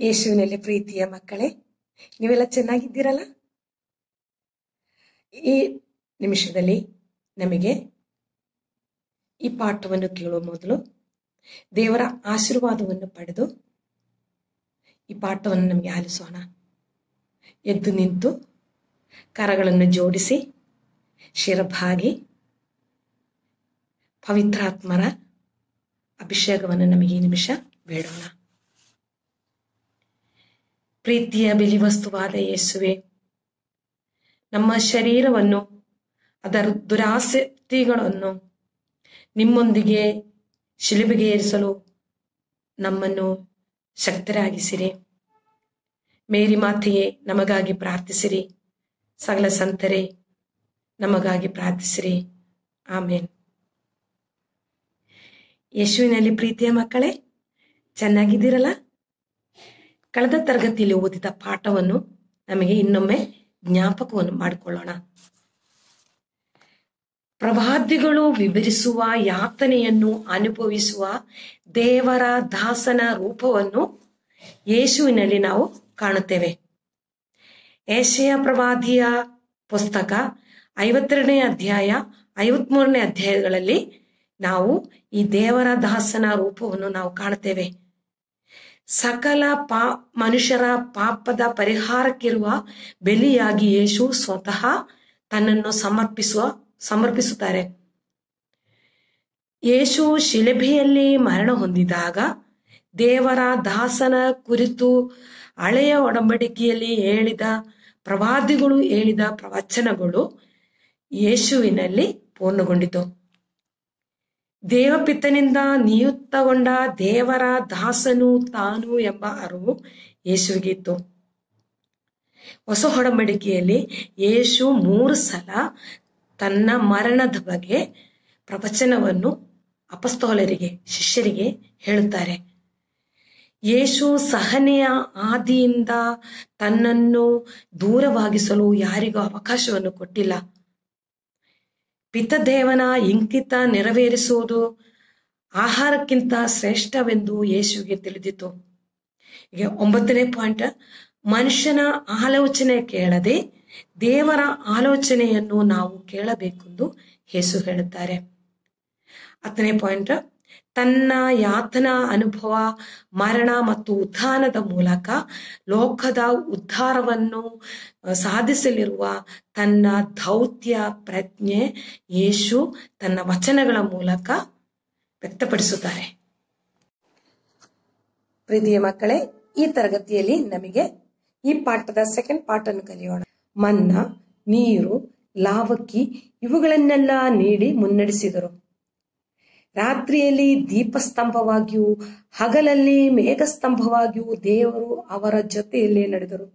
ಯೇಸುವಿನಲ್ಲಿ ಪ್ರೀತಿಯ ಮಕ್ಕಳೇ ನೀವೆಲ್ಲ ಚೆನ್ನಾಗಿದ್ದೀರಲ್ಲ ಈ ನಿಮಿಷದಲ್ಲಿ ನಮಗೆ ಈ ಪಾಠವನ್ನು ಕೇಳುವ ಮೊದಲು ದೇವರ ಆಶೀರ್ವಾದವನ್ನು ಪಡೆದು ಈ ಪಾಠವನ್ನು ನಮಗೆ ಆಲಿಸೋಣ ಎದ್ದು ನಿಂತು ಕರಗಳನ್ನು ಜೋಡಿಸಿ ಶಿರಭಾಗಿ ಪವಿತ್ರಾತ್ಮರ ಅಭಿಷೇಕವನ್ನು ನಮಗೆ ಈ ನಿಮಿಷ ಬೇಡೋಣ ಪ್ರೀತಿಯ ಬೆಲಿವಸ್ತುವಾದ ಯೇಸುವೆ ನಮ್ಮ ಶರೀರವನ್ನು ಅದರ ದುರಾಸಕ್ತಿಗಳನ್ನು ನಿಮ್ಮೊಂದಿಗೆ ಶಿಲುಬೆಗೆ ಏರಿಸಲು ನಮ್ಮನ್ನು ಶಕ್ತರಾಗಿಸಿರಿ ಮೇರಿ ಮಾತೆಯೇ ನಮಗಾಗಿ ಪ್ರಾರ್ಥಿಸಿರಿ ಸಕಲ ಸಂತರೇ ನಮಗಾಗಿ ಪ್ರಾರ್ಥಿಸಿರಿ ಆಮೇನ್ ಯೇಸುವಿನಲ್ಲಿ ಪ್ರೀತಿಯ ಮಕ್ಕಳೇ ಚೆನ್ನಾಗಿದ್ದೀರಲ್ಲ ಕಳೆದ ತರಗತಿಯಲ್ಲಿ ಓದಿದ ಪಾಠವನ್ನು ನಮಗೆ ಇನ್ನೊಮ್ಮೆ ಜ್ಞಾಪಕವನ್ನು ಮಾಡಿಕೊಳ್ಳೋಣ ಪ್ರವಾದಿಗಳು ವಿವರಿಸುವ ಯಾತನೆಯನ್ನು ಅನುಭವಿಸುವ ದೇವರ ದಾಸನ ರೂಪವನ್ನು ಯೇಸುವಿನಲ್ಲಿ ನಾವು ಕಾಣುತ್ತೇವೆ ಏಷಯ ಪ್ರವಾದಿಯ ಪುಸ್ತಕ ಐವತ್ತೆರಡನೇ ಅಧ್ಯಾಯ ಐವತ್ಮೂರನೇ ಅಧ್ಯಾಯಗಳಲ್ಲಿ ನಾವು ಈ ದೇವರ ದಾಸನ ರೂಪವನ್ನು ನಾವು ಕಾಣುತ್ತೇವೆ ಸಕಲ ಪಾ ಮನುಷ್ಯರ ಪಾಪದ ಪರಿಹಾರಕ್ಕಿರುವ ಬೆಲಿಯಾಗಿ ಯೇಸು ಸ್ವತಃ ತನ್ನನ್ನು ಸಮರ್ಪಿಸುವ ಸಮರ್ಪಿಸುತ್ತಾರೆ ಯೇಸು ಶಿಲೆಬೆಯಲ್ಲಿ ಮರಣ ಹೊಂದಿದಾಗ ದೇವರ ದಾಸನ ಕುರಿತು ಹಳೆಯ ಒಡಂಬಡಿಕೆಯಲ್ಲಿ ಹೇಳಿದ ಪ್ರವಾದಿಗಳು ಹೇಳಿದ ಪ್ರವಚನಗಳು ಯೇಸುವಿನಲ್ಲಿ ಪೂರ್ಣಗೊಂಡಿತು ದೇವಪಿತ್ತನಿಂದ ನಿಯುಕ್ತಗೊಂಡ ದೇವರ ದಾಸನು ತಾನು ಎಂಬ ಅರಿವು ಯೇಸುವಿಗೆ ಇತ್ತು ಹೊಸ ಒಡಂಬಡಿಕೆಯಲ್ಲಿ ಯೇಸು ಮೂರು ಸಲ ತನ್ನ ಮರಣದ ಬಗ್ಗೆ ಪ್ರವಚನವನ್ನು ಅಪಸ್ತೋಲರಿಗೆ ಶಿಷ್ಯರಿಗೆ ಹೇಳುತ್ತಾರೆ ಯೇಸು ಸಹನೆಯ ಆದಿಯಿಂದ ತನ್ನನ್ನು ದೂರವಾಗಿಸಲು ಯಾರಿಗೂ ಅವಕಾಶವನ್ನು ಕೊಟ್ಟಿಲ್ಲ ಪಿತದೇವನ ಇಂಕಿತ ನೆರವೇರಿಸುವುದು ಆಹಾರಕ್ಕಿಂತ ಶ್ರೇಷ್ಠವೆಂದು ಯೇಸುವಿಗೆ ತಿಳಿದಿತ್ತು ಈಗ ಒಂಬತ್ತನೇ ಪಾಯಿಂಟ್ ಮನುಷ್ಯನ ಆಲೋಚನೆ ಕೇಳದೆ ದೇವರ ಆಲೋಚನೆಯನ್ನು ನಾವು ಕೇಳಬೇಕೆಂದು ಯೇಸು ಹೇಳುತ್ತಾರೆ ಹತ್ತನೇ ಪಾಯಿಂಟ್ ತನ್ನ ಯಾತನ ಅನುಭವ ಮರಣ ಮತ್ತು ಉತ್ಥಾನದ ಮೂಲಕ ಲೋಕದ ಉದ್ಧಾರವನ್ನು ಸಾಧಿಸಲಿರುವ ತನ್ನ ದೌತ್ಯ ಪ್ರಜ್ಞೆ ಯೇಸು ತನ್ನ ವಚನಗಳ ಮೂಲಕ ವ್ಯಕ್ತಪಡಿಸುತ್ತಾರೆ ಪ್ರೀತಿಯ ಮಕ್ಕಳೇ ಈ ತರಗತಿಯಲ್ಲಿ ನಮಗೆ ಈ ಪಾಠದ ಸೆಕೆಂಡ್ ಪಾರ್ಟ್ ಅನ್ನು ಕಲಿಯೋಣ ಮನ್ನ ನೀರು ಲಾವಕ್ಕಿ ಇವುಗಳನ್ನೆಲ್ಲ ನೀಡಿ ಮುನ್ನಡೆಸಿದರು ರಾತ್ರಿಯಲ್ಲಿ ದೀಪಸ್ತಂಭವಾಗಿಯೂ ಹಗಲಲ್ಲಿ ಮೇಘಸ್ತಂಭವಾಗಿಯೂ ದೇವರು ಅವರ ಜೊತೆಯಲ್ಲಿ ನಡೆದರು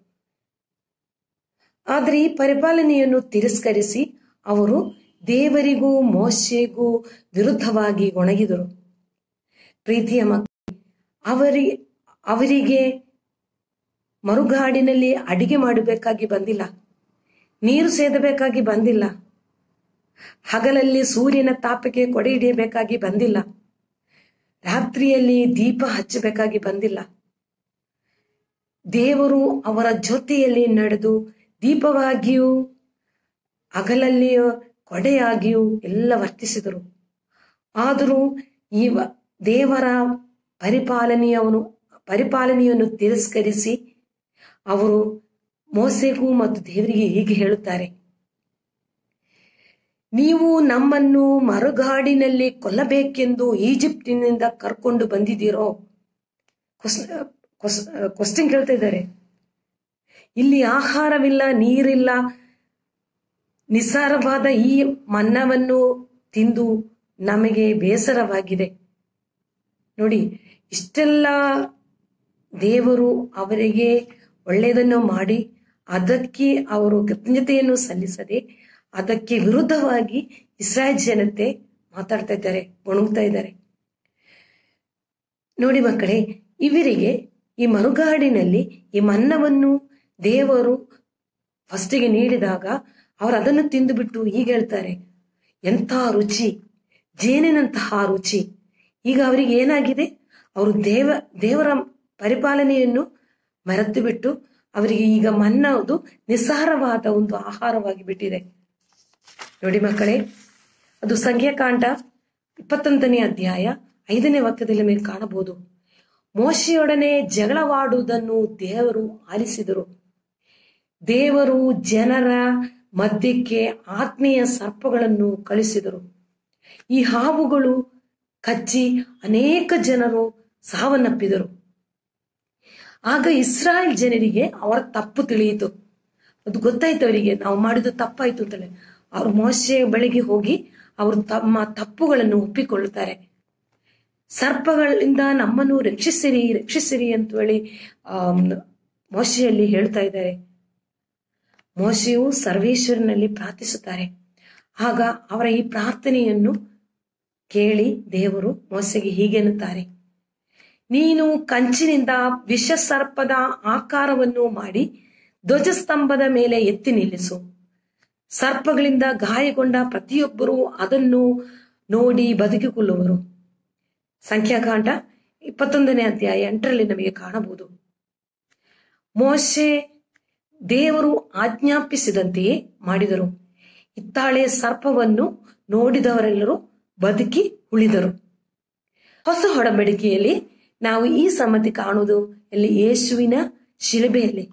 ಆದರೆ ಈ ಪರಿಪಾಲನೆಯನ್ನು ತಿರಸ್ಕರಿಸಿ ಅವರು ದೇವರಿಗೂ ಮೋಶೆಗೂ ವಿರುದ್ಧವಾಗಿ ಒಣಗಿದರು ಪ್ರೀತಿಯ ಮಕ್ಕಳು ಅವರಿ ಅವರಿಗೆ ಮರುಗಾಡಿನಲ್ಲಿ ಅಡಿಗೆ ಮಾಡಬೇಕಾಗಿ ಬಂದಿಲ್ಲ ನೀರು ಸೇದಬೇಕಾಗಿ ಬಂದಿಲ್ಲ ಹಗಲಲ್ಲಿ ಸೂರ್ಯನ ತಾಪಕ್ಕೆ ಕೊಡೆ ಹಿಡಿಯಬೇಕಾಗಿ ಬಂದಿಲ್ಲ ರಾತ್ರಿಯಲ್ಲಿ ದೀಪ ಹಚ್ಚಬೇಕಾಗಿ ಬಂದಿಲ್ಲ ದೇವರು ಅವರ ಜೊತೆಯಲ್ಲಿ ನಡೆದು ದೀಪವಾಗಿಯೂ ಹಗಲಲ್ಲಿಯೂ ಕೊಡೆಯಾಗಿಯೂ ಎಲ್ಲ ವರ್ತಿಸಿದರು ಆದರೂ ಈ ದೇವರ ಪರಿಪಾಲನೆಯವನು ಪರಿಪಾಲನೆಯನ್ನು ತಿರಸ್ಕರಿಸಿ ಅವರು ಮೋಸೆಗೂ ಮತ್ತು ದೇವರಿಗೆ ಹೀಗೆ ಹೇಳುತ್ತಾರೆ ನೀವು ನಮ್ಮನ್ನು ಮರುಗಾಡಿನಲ್ಲಿ ಕೊಲ್ಲಬೇಕೆಂದು ಈಜಿಪ್ಟಿನಿಂದ ಕರ್ಕೊಂಡು ಬಂದಿದ್ದೀರೋ ಕ್ವಶನ್ ಕೇಳ್ತಾ ಇದ್ದಾರೆ ಇಲ್ಲಿ ಆಹಾರವಿಲ್ಲ ನೀರಿಲ್ಲ ನಿಸ್ಸಾರವಾದ ಈ ಮನ್ನವನ್ನು ತಿಂದು ನಮಗೆ ಬೇಸರವಾಗಿದೆ ನೋಡಿ ಇಷ್ಟೆಲ್ಲ ದೇವರು ಅವರಿಗೆ ಒಳ್ಳೆಯದನ್ನು ಮಾಡಿ ಅದಕ್ಕೆ ಅವರು ಕೃತಜ್ಞತೆಯನ್ನು ಸಲ್ಲಿಸದೆ ಅದಕ್ಕೆ ವಿರುದ್ಧವಾಗಿ ಇಸ್ರಾಯೇಲ್ ಜನತೆ ಮಾತಾಡ್ತಾ ಇದ್ದಾರೆ ಒಣಗ್ತಾ ಇದ್ದಾರೆ ನೋಡಿ ಮಕ್ಕಳೇ ಇವರಿಗೆ ಈ ಮರುಗಾಡಿನಲ್ಲಿ ಈ ಮನ್ನವನ್ನು ದೇವರು ಫಸ್ಟಿಗೆ ನೀಡಿದಾಗ ಅವರು ಅದನ್ನು ತಿಂದುಬಿಟ್ಟು ಈಗ ಹೇಳ್ತಾರೆ ಎಂಥ ರುಚಿ ಜೇನಿನಂತಹ ರುಚಿ ಈಗ ಅವರಿಗೆ ಏನಾಗಿದೆ ಅವರು ದೇವ ದೇವರ ಪರಿಪಾಲನೆಯನ್ನು ಮರೆತು ಬಿಟ್ಟು ಅವರಿಗೆ ಈಗ ಮನ್ನವುದು ನಿಸ್ಸಾರವಾದ ಒಂದು ಆಹಾರವಾಗಿ ಬಿಟ್ಟಿದೆ ನೋಡಿ ಮಕ್ಕಳೇ ಅದು ಸಂಖ್ಯಾಕಾಂಡ ಇಪ್ಪತ್ತೊಂದನೇ ಅಧ್ಯಾಯ ಐದನೇ ವಾಕ್ಯದಲ್ಲಿ ಮೇಲೆ ಕಾಣಬಹುದು ಮೋಶೆಯೊಡನೆ ಜಗಳವಾಡುವುದನ್ನು ದೇವರು ಆಲಿಸಿದರು ದೇವರು ಜನರ ಮಧ್ಯಕ್ಕೆ ಆತ್ಮೀಯ ಸರ್ಪಗಳನ್ನು ಕಳಿಸಿದರು ಈ ಹಾವುಗಳು ಕಚ್ಚಿ ಅನೇಕ ಜನರು ಸಾವನ್ನಪ್ಪಿದರು ಆಗ ಇಸ್ರಾಯೇಲ್ ಜನರಿಗೆ ಅವರ ತಪ್ಪು ತಿಳಿಯಿತು ಅದು ಗೊತ್ತಾಯ್ತು ಅವರಿಗೆ ನಾವು ಮಾಡಿದ್ದು ತಪ್ಪಾಯ್ತು ಅಂತೇಳಿ ಅವ್ರು ಮೋಸೆ ಬಳಿಗೆ ಹೋಗಿ ಅವರು ತಮ್ಮ ತಪ್ಪುಗಳನ್ನು ಒಪ್ಪಿಕೊಳ್ಳುತ್ತಾರೆ ಸರ್ಪಗಳಿಂದ ನಮ್ಮನ್ನು ರಕ್ಷಿಸಿರಿ ರಕ್ಷಿಸಿರಿ ಅಂತ ಹೇಳಿ ಆ ಮೋಸೆಯಲ್ಲಿ ಹೇಳ್ತಾ ಇದ್ದಾರೆ ಮೋಸೆಯು ಸರ್ವೇಶ್ವರನಲ್ಲಿ ಪ್ರಾರ್ಥಿಸುತ್ತಾರೆ ಆಗ ಅವರ ಈ ಪ್ರಾರ್ಥನೆಯನ್ನು ಕೇಳಿ ದೇವರು ಮೋಸೆಗೆ ಹೀಗೆನ್ನುತ್ತಾರೆ ನೀನು ಕಂಚಿನಿಂದ ವಿಷ ಸರ್ಪದ ಆಕಾರವನ್ನು ಮಾಡಿ ಧ್ವಜಸ್ತಂಭದ ಮೇಲೆ ಎತ್ತಿ ನಿಲ್ಲಿಸು ಸರ್ಪಗಳಿಂದ ಗಾಯಗೊಂಡ ಪ್ರತಿಯೊಬ್ಬರೂ ಅದನ್ನು ನೋಡಿ ಬದುಕಿಕೊಳ್ಳುವರು ಸಂಖ್ಯಾಕಾಂಡ ಇಪ್ಪತ್ತೊಂದನೇ ಅಧ್ಯಾಯ ಎಂಟರಲ್ಲಿ ನಮಗೆ ಕಾಣಬಹುದು ಮೋಶೆ ದೇವರು ಆಜ್ಞಾಪಿಸಿದಂತೆಯೇ ಮಾಡಿದರು ಇತ್ತಾಳೆ ಸರ್ಪವನ್ನು ನೋಡಿದವರೆಲ್ಲರೂ ಬದುಕಿ ಉಳಿದರು ಹೊಸ ಹೊಡಂಬಡಿಕೆಯಲ್ಲಿ ನಾವು ಈ ಸಮ್ಮತಿ ಕಾಣುವುದು ಎಲ್ಲಿ ಯೇಸುವಿನ ಶಿಲುಬೆಯಲ್ಲಿ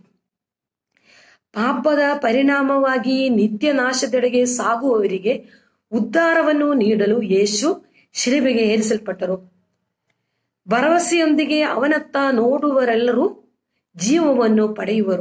ಪಾಪದ ಪರಿಣಾಮವಾಗಿ ನಿತ್ಯ ನಾಶದೆಡೆಗೆ ಸಾಗುವವರಿಗೆ ಉದ್ಧಾರವನ್ನು ನೀಡಲು ಯೇಸು ಶಿಲುಬೆಗೆ ಏರಿಸಲ್ಪಟ್ಟರು ಭರವಸೆಯೊಂದಿಗೆ ಅವನತ್ತ ನೋಡುವರೆಲ್ಲರೂ ಜೀವವನ್ನು ಪಡೆಯುವರು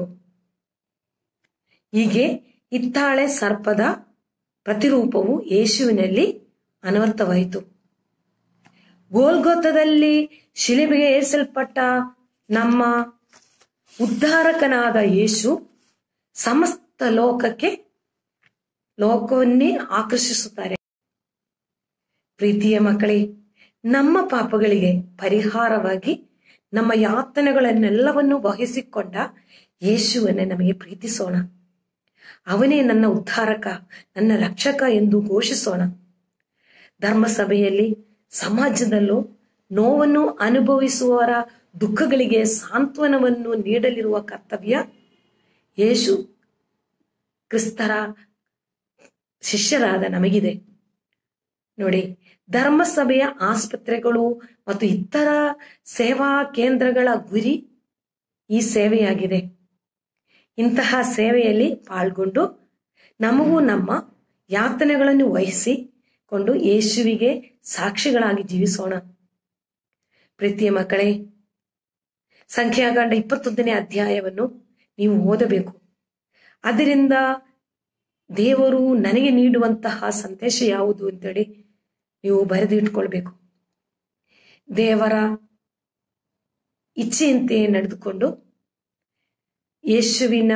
ಹೀಗೆ ಇತ್ತಾಳೆ ಸರ್ಪದ ಪ್ರತಿರೂಪವು ಯೇಸುವಿನಲ್ಲಿ ಅನವರ್ಥವಾಯಿತು ಗೋಲ್ಗೊತ್ತದಲ್ಲಿ ಶಿಲೆಬೆಗೆ ಏರಿಸಲ್ಪಟ್ಟ ನಮ್ಮ ಉದ್ಧಾರಕನಾದ ಯೇಸು ಸಮಸ್ತ ಲೋಕಕ್ಕೆ ಲೋಕವನ್ನೇ ಆಕರ್ಷಿಸುತ್ತಾರೆ ಪ್ರೀತಿಯ ಮಕ್ಕಳೇ ನಮ್ಮ ಪಾಪಗಳಿಗೆ ಪರಿಹಾರವಾಗಿ ನಮ್ಮ ಯಾತನೆಗಳನ್ನೆಲ್ಲವನ್ನು ವಹಿಸಿಕೊಂಡ ಯೇಸುವನ್ನೇ ನಮಗೆ ಪ್ರೀತಿಸೋಣ ಅವನೇ ನನ್ನ ಉದ್ಧಾರಕ ನನ್ನ ರಕ್ಷಕ ಎಂದು ಘೋಷಿಸೋಣ ಧರ್ಮಸಭೆಯಲ್ಲಿ ಸಮಾಜದಲ್ಲೂ ನೋವನ್ನು ಅನುಭವಿಸುವವರ ದುಃಖಗಳಿಗೆ ಸಾಂತ್ವನವನ್ನು ನೀಡಲಿರುವ ಕರ್ತವ್ಯ ಯೇಸು ಕ್ರಿಸ್ತರ ಶಿಷ್ಯರಾದ ನಮಗಿದೆ ನೋಡಿ ಧರ್ಮಸಭೆಯ ಆಸ್ಪತ್ರೆಗಳು ಮತ್ತು ಇತರ ಸೇವಾ ಕೇಂದ್ರಗಳ ಗುರಿ ಈ ಸೇವೆಯಾಗಿದೆ ಇಂತಹ ಸೇವೆಯಲ್ಲಿ ಪಾಲ್ಗೊಂಡು ನಮಗೂ ನಮ್ಮ ಯಾತನೆಗಳನ್ನು ವಹಿಸಿಕೊಂಡು ಯೇಸುವಿಗೆ ಸಾಕ್ಷಿಗಳಾಗಿ ಜೀವಿಸೋಣ ಪ್ರೀತಿಯ ಮಕ್ಕಳೇ ಸಂಖ್ಯಾಕಾಂಡ ಇಪ್ಪತ್ತೊಂದನೇ ಅಧ್ಯಾಯವನ್ನು ನೀವು ಓದಬೇಕು ಅದರಿಂದ ದೇವರು ನನಗೆ ನೀಡುವಂತಹ ಸಂದೇಶ ಯಾವುದು ಅಂತೇಳಿ ನೀವು ಬರೆದು ಇಟ್ಕೊಳ್ಬೇಕು ದೇವರ ಇಚ್ಛೆಯಂತೆ ನಡೆದುಕೊಂಡು ಯೇಸುವಿನ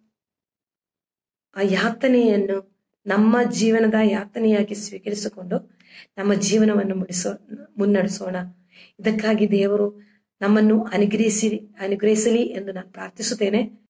ಆ ಯಾತನೆಯನ್ನು ನಮ್ಮ ಜೀವನದ ಯಾತನೆಯಾಗಿ ಸ್ವೀಕರಿಸಿಕೊಂಡು ನಮ್ಮ ಜೀವನವನ್ನು ಮುಡಿಸೋ ಮುನ್ನಡೆಸೋಣ ಇದಕ್ಕಾಗಿ ದೇವರು ನಮ್ಮನ್ನು ಅನುಗ್ರಹಿಸಿ ಅನುಗ್ರಹಿಸಲಿ ಎಂದು ನಾನು ಪ್ರಾರ್ಥಿಸುತ್ತೇನೆ